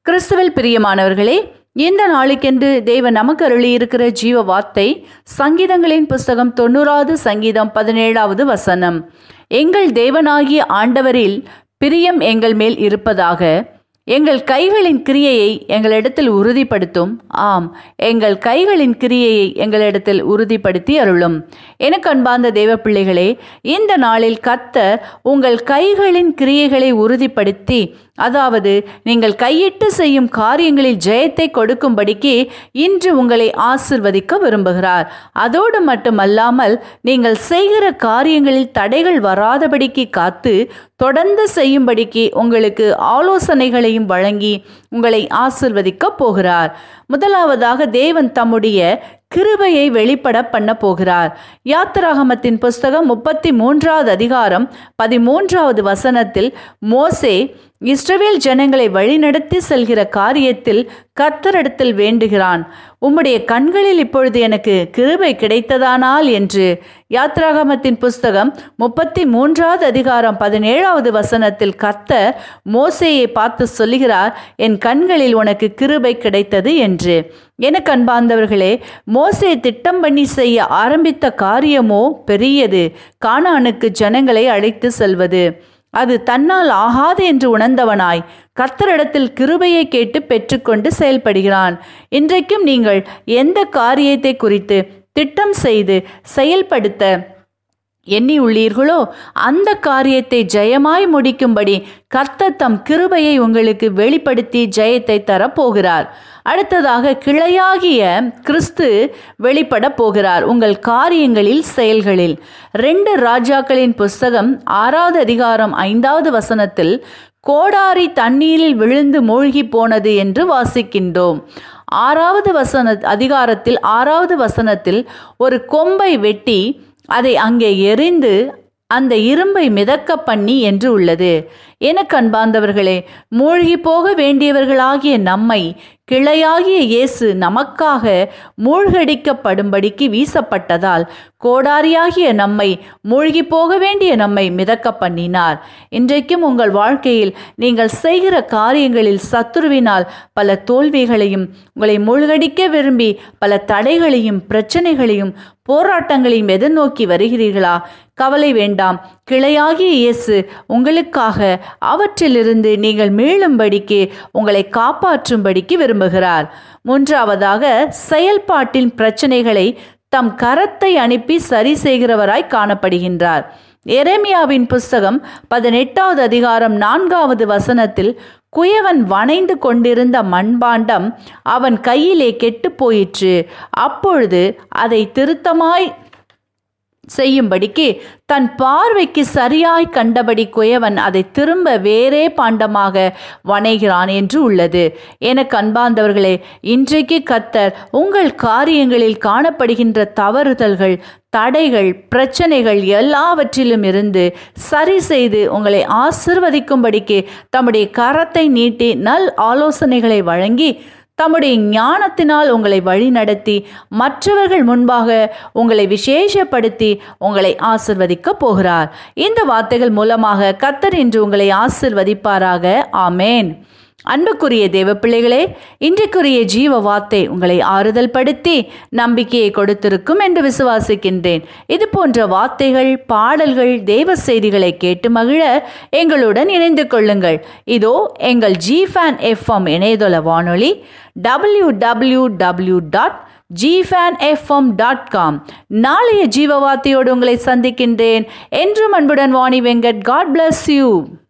கிறிஸ்துவில் பிரியமானவர்களே இந்த நாளுக்கென்று தேவன் நமக்கு அருளி இருக்கிற ஜீவ வார்த்தை சங்கீதங்களின் புஸ்தகம் தொண்ணூறாவது சங்கீதம் பதினேழாவது வசனம் எங்கள் தேவனாகிய ஆண்டவரில் பிரியம் எங்கள் மேல் இருப்பதாக எங்கள் கைகளின் கிரியையை எங்களிடத்தில் உறுதிப்படுத்தும் ஆம் எங்கள் கைகளின் கிரியையை எங்களிடத்தில் உறுதிப்படுத்தி அருளும் எனக்கு அன்பார்ந்த தேவ பிள்ளைகளே இந்த நாளில் கத்தர் உங்கள் கைகளின் கிரியைகளை உறுதிப்படுத்தி அதாவது நீங்கள் கையிட்டு செய்யும் காரியங்களில் ஜெயத்தை கொடுக்கும்படிக்கு இன்று உங்களை ஆசிர்வதிக்க விரும்புகிறார் அதோடு மட்டுமல்லாமல் நீங்கள் செய்கிற காரியங்களில் தடைகள் வராதபடிக்கு காத்து தொடர்ந்து செய்யும்படிக்கு உங்களுக்கு ஆலோசனைகளையும் வழங்கி உங்களை ஆசிர்வதிக்க போகிறார் முதலாவதாக தேவன் தம்முடைய கிருபையை வெளிப்பட பண்ண போகிறார் யாத்திராகமத்தின் புஸ்தகம் முப்பத்தி மூன்றாவது அதிகாரம் பதிமூன்றாவது வசனத்தில் மோசே இஸ்ரவேல் ஜனங்களை வழிநடத்தி செல்கிற காரியத்தில் கர்த்தரிடத்தில் வேண்டுகிறான் உம்முடைய கண்களில் இப்பொழுது எனக்கு கிருபை கிடைத்ததானால் என்று யாத்ராகமத்தின் புஸ்தகம் முப்பத்தி மூன்றாவது அதிகாரம் பதினேழாவது வசனத்தில் கர்த்தர் மோசேயை பார்த்து சொல்லுகிறார் என் கண்களில் உனக்கு கிருபை கிடைத்தது என்று எனக்கு அன்பார்ந்தவர்களே மோசே திட்டம் பண்ணி செய்ய ஆரம்பித்த காரியமோ பெரியது கானானுக்கு ஜனங்களை அழைத்து செல்வது அது தன்னால் ஆகாது என்று உணர்ந்தவனாய் கர்த்தரிடத்தில் கிருபையை கேட்டு பெற்றுக்கொண்டு செயல்படுகிறான் இன்றைக்கும் நீங்கள் எந்த காரியத்தை குறித்து திட்டம் செய்து செயல்படுத்த எண்ணி உள்ளீர்களோ அந்த காரியத்தை ஜெயமாய் முடிக்கும்படி கர்த்தர் தம் கிருபையை உங்களுக்கு வெளிப்படுத்தி ஜெயத்தை தரப்போகிறார் அடுத்ததாக கிளையாகிய கிறிஸ்து வெளிப்பட போகிறார் உங்கள் காரியங்களில் செயல்களில் ரெண்டு ராஜாக்களின் புஸ்தகம் ஆறாவது அதிகாரம் ஐந்தாவது வசனத்தில் கோடாரி தண்ணீரில் விழுந்து மூழ்கி போனது என்று வாசிக்கின்றோம் ஆறாவது வசன அதிகாரத்தில் ஆறாவது வசனத்தில் ஒரு கொம்பை வெட்டி அதை அங்கே எரிந்து அந்த இரும்பை மிதக்க பண்ணி என்று உள்ளது எனக்கு அன்பார்ந்தவர்களே மூழ்கி போக வேண்டியவர்களாகிய நம்மை கிளையாகிய இயேசு நமக்காக மூழ்கடிக்கப்படும்படிக்கு வீசப்பட்டதால் கோடாரியாகிய நம்மை மூழ்கி போக வேண்டிய நம்மை மிதக்க பண்ணினார் இன்றைக்கும் உங்கள் வாழ்க்கையில் நீங்கள் செய்கிற காரியங்களில் சத்துருவினால் பல தோல்விகளையும் உங்களை மூழ்கடிக்க விரும்பி பல தடைகளையும் பிரச்சனைகளையும் போராட்டங்களையும் எதிர்நோக்கி வருகிறீர்களா கவலை வேண்டாம் கிளையாகிய இயேசு உங்களுக்காக அவற்றிலிருந்து நீங்கள் மீளும்படிக்கு உங்களை காப்பாற்றும்படிக்கு விரும்புகிறார் மூன்றாவதாக செயல்பாட்டின் பிரச்சனைகளை தம் கரத்தை அனுப்பி சரி செய்கிறவராய் காணப்படுகின்றார் எரேமியாவின் புஸ்தகம் பதினெட்டாவது அதிகாரம் நான்காவது வசனத்தில் குயவன் வணைந்து கொண்டிருந்த மண்பாண்டம் அவன் கையிலே கெட்டு போயிற்று அப்பொழுது அதை திருத்தமாய் செய்யும்படிக்கு தன் பார்வைக்கு சரியாய் கண்டபடி குயவன் அதை திரும்ப வேறே பாண்டமாக வணைகிறான் என்று உள்ளது எனக்கு அன்பார்ந்தவர்களே இன்றைக்கு கத்தர் உங்கள் காரியங்களில் காணப்படுகின்ற தவறுதல்கள் தடைகள் பிரச்சனைகள் எல்லாவற்றிலும் இருந்து சரி செய்து உங்களை ஆசிர்வதிக்கும்படிக்கு தம்முடைய கரத்தை நீட்டி நல் ஆலோசனைகளை வழங்கி தம்முடைய ஞானத்தினால் உங்களை வழிநடத்தி மற்றவர்கள் முன்பாக உங்களை விசேஷப்படுத்தி உங்களை ஆசிர்வதிக்க போகிறார் இந்த வார்த்தைகள் மூலமாக கத்தர் இன்று உங்களை ஆசிர்வதிப்பாராக ஆமேன் அன்புக்குரிய தேவ பிள்ளைகளே இன்றைக்குரிய ஜீவ வார்த்தை உங்களை ஆறுதல் படுத்தி நம்பிக்கையை கொடுத்திருக்கும் என்று விசுவாசிக்கின்றேன் இது போன்ற வார்த்தைகள் பாடல்கள் தேவ செய்திகளை கேட்டு மகிழ எங்களுடன் இணைந்து கொள்ளுங்கள் இதோ எங்கள் ஜி ஃபேன் எஃப்எம் இணையதள வானொலி W W W dot G fan FM dot com நாளைய ஜீவ வார்த்தையோடு உங்களை சந்திக்கின்றேன் என்றும் அன்புடன் Vani Venkat God bless you